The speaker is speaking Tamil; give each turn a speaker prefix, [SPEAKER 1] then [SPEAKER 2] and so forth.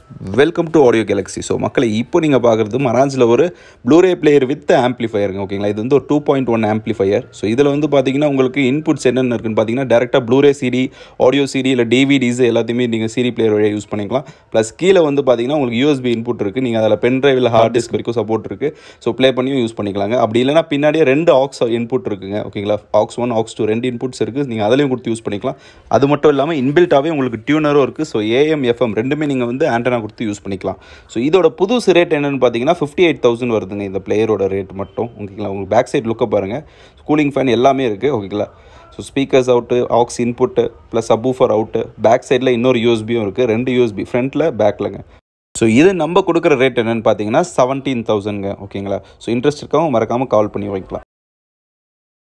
[SPEAKER 1] welcome to audio galaxy so மக்களை இப்போ நீங்கள் பார்க்குறது மராஜில் ஒரு ப்ளூரே பிளேயர் வித் ஆம்ப்ளிஃபயருங்க ஓகேங்களா இது வந்து ஒரு two point one amplifier so இதில் வந்து பார்த்தீங்கன்னா உங்களுக்கு இன்புட்ஸ் என்னென்ன இருக்குன்னு பார்த்தீங்கன்னா டேரெக்டாக ப்ளூரே சிடி ஆடியோ சிடி இல்லை டிவிடிஸ் எல்லாத்தையுமே நீங்கள் சிடி பிளேயர் வழியாக யூஸ் பண்ணிக்கலாம் ப்ளஸ் கீழே வந்து பார்த்தீங்கன்னா உங்களுக்கு யூஎஸ்பி இன்புட் இருக்குது நீங்கள் அதில் பென் ட்ரைவ் இல்லை ஹார்ட் டிஸ்க் வரைக்கும் சப்போர்ட் இருக்குது ஸோ ப்ளே பண்ணியும் யூஸ் பண்ணிக்கலாங்க அப்படி இல்லைனா பின்னாடியே ரெண்டு ஆக்ஸ் இன்புட் இருக்குங்க ஓகேங்களா ஆக்ஸ் ஒன் ஆக்ஸ் டூ ரெண்டு இன்புட்ஸ் இருக்குது நீங்கள் அதிலையும் கொடுத்து யூஸ் பண்ணிக்கலாம் அது மட்டும் இல்லாமல் இன்பில்ட்டாகவே உங்களுக்கு டியூனரும் இருக்குது ஸோ ஏஎம் எஃப்எம் ரெண்டுமே நீங்கள் வந்து ஆண்டனா கொடுத்து யூஸ் பண்ணிக்கலாம் ஸோ இதோட புதுசு ரேட் என்னென்னு பார்த்தீங்கன்னா ஃபிஃப்டி எயிட் தௌசண்ட் வருதுங்க இந்த பிளேயரோட ரேட் மட்டும் ஓகேங்களா உங்களுக்கு பேக் சைட் லுக்கை பாருங்கள் கூலிங் ஃபேன் எல்லாமே இருக்குது ஓகேங்களா so speakers out aux input plus subwoofer out back சைடில் இன்னொரு யூஎஸ்பியும் இருக்குது ரெண்டு யூஎஸ்பி ஃப்ரண்ட்டில் பேக்கில்ங்க ஸோ இது நம்ம கொடுக்குற ரேட் என்னென்னு பார்த்தீங்கன்னா செவன்டீன் தௌசண்ட்ங்க ஓகேங்களா ஸோ இன்ட்ரெஸ்ட் இருக்கவங்க மறக்காமல் கால் பண்ணி வைக்கலாம்